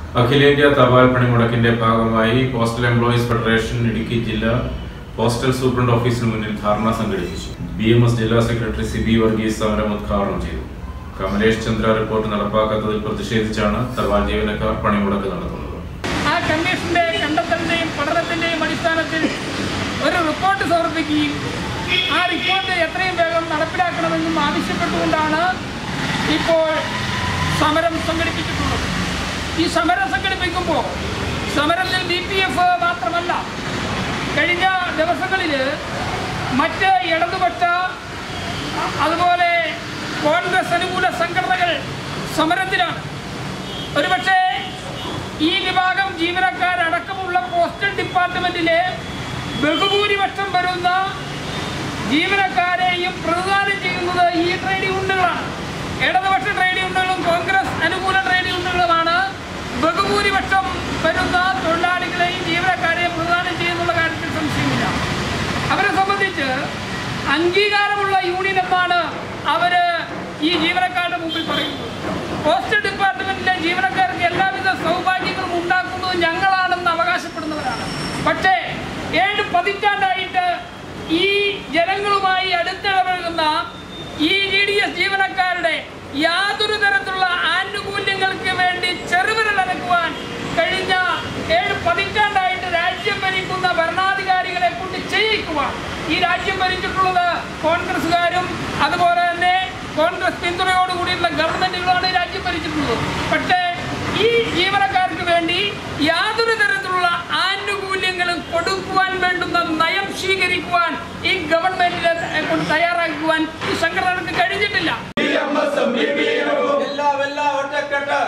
അഖിലേന്ത്യാ തപാൽ പണിമുടക്കിന്റെ ഭാഗമായി പോസ്റ്റൽ എംപ്ലോയീസ് ഫെഡറേഷൻ ഇടുക്കി ജില്ലാ പോസ്റ്റൽ സൂപ്രണ്ട് ഓഫീസിന് മുന്നിൽ ധാരണ സംഘടിപ്പിച്ചു ബി എം എസ് ജില്ലാ സെക്രട്ടറി സി ബി വർഗീസ് സമരം ഉദ്ഘാടനം ചെയ്തു കമലേഷ് ചന്ദ്ര റിപ്പോർട്ട് നടപ്പാക്കാത്തതിൽ പ്രതിഷേധിച്ചാണ് തപാൽ ജീവനക്കാർ പണിമുടക്ക് നടത്തുന്നത് ആ കമ്മീഷന്റെ കണ്ടെത്തലിന്റെയും പഠനത്തിന്റെയും അടിസ്ഥാനത്തിൽ ഒരു റിപ്പോർട്ട് സമർപ്പിക്കുകയും ആ റിപ്പോർട്ട് എത്രയും വേഗം നടപ്പിലാക്കണമെന്നും ആവശ്യപ്പെട്ടുകൊണ്ടാണ് ഇപ്പോൾ സമരം സംഘടിപ്പിച്ചിട്ടുള്ളത് ഈ സമരം സംഘടിപ്പിക്കുമ്പോൾ സമരത്തിൽ ബി പി എഫ് മാത്രമല്ല കഴിഞ്ഞ ദിവസങ്ങളിൽ മറ്റ് ഇടതുപക്ഷ അതുപോലെ കോൺഗ്രസ് അനുകൂല സംഘടനകൾ സമരത്തിലാണ് ഒരുപക്ഷേ ഈ വിഭാഗം ജീവനക്കാരടക്കമുള്ള പോസ്റ്റൽ ഡിപ്പാർട്ട്മെന്റിലെ ബഹുഭൂരിപക്ഷം വരുന്ന ജീവനക്കാരെയും പ്രതിദാനം ചെയ്യുന്നത് ഈ ട്രേഡ് യൂണിയനുകളാണ് ഇടതുപക്ഷ ട്രേഡ് യൂണിയനുകളും കോൺഗ്രസ് അനുകൂല ട്രേഡ് യൂണിയനുകളുമാണ് ബഹുഭൂരിപക്ഷം വരുന്ന തൊഴിലാളികളെയും ജീവനക്കാരെയും പ്രതിദാനം ചെയ്യുന്നുള്ള കാര്യത്തിൽ സംശയമില്ല അവരെ സംബന്ധിച്ച് അംഗീകാരമുള്ള യൂണിയൻ എന്നാണ് അവര് ഈ ജീവനക്കാരുടെ മുമ്പിൽ പറയുന്നത് പോസ്റ്റൽ ഡിപ്പാർട്ട്മെന്റിലെ ജീവനക്കാർക്ക് എല്ലാവിധ സൗഭാഗ്യങ്ങളും ഉണ്ടാക്കുന്നത് ഞങ്ങളാണെന്ന് അവകാശപ്പെടുന്നവരാണ് പക്ഷേ ഏഴ് പതിറ്റാണ്ടായിട്ട് ഈ ജനങ്ങളുമായി അടുത്തിടപഴകുന്ന ഈ ജി ഡി എസ് ജീവനക്കാരുടെ യാതൊരു തരത്തിലുള്ള ആനുകൂല്യങ്ങൾക്ക് വേണ്ടി ചെറുവിരലനക്കുവാൻ കഴിഞ്ഞ ഏഴ് പതിറ്റാണ്ടായിട്ട് രാജ്യം ഭരിക്കുന്ന ഭരണാധികാരികളെ കൊണ്ട് ചെയ്യിക്കുവാൻ ഈ രാജ്യം ഭരിച്ചിട്ടുള്ളത് കോൺഗ്രസ്സുകാരും അതുപോലെ തന്നെ കോൺഗ്രസ് പിന്തുണയോടുകൂടിയുള്ള ഗവൺമെന്റുകളാണ് ഈ രാജ്യം ഭരിച്ചിട്ടുള്ളത് പക്ഷേ ഈ ജീവനക്കാർക്ക് വേണ്ടി യാതൊരു തരത്തിലുള്ള ആനുകൂല്യങ്ങളും കൊടുക്കുവാൻ വേണ്ടുന്ന നയം സ്വീകരിക്കുവാൻ ഈ ഗവൺമെന്റിനെ കൊണ്ട് തയ്യാറാക്കുവാൻ ഈ സംഘടനകൾക്ക് കഴിഞ്ഞിട്ടില്ല എല്ലാ എല്ലാ ഒറ്റക്കെട്ട്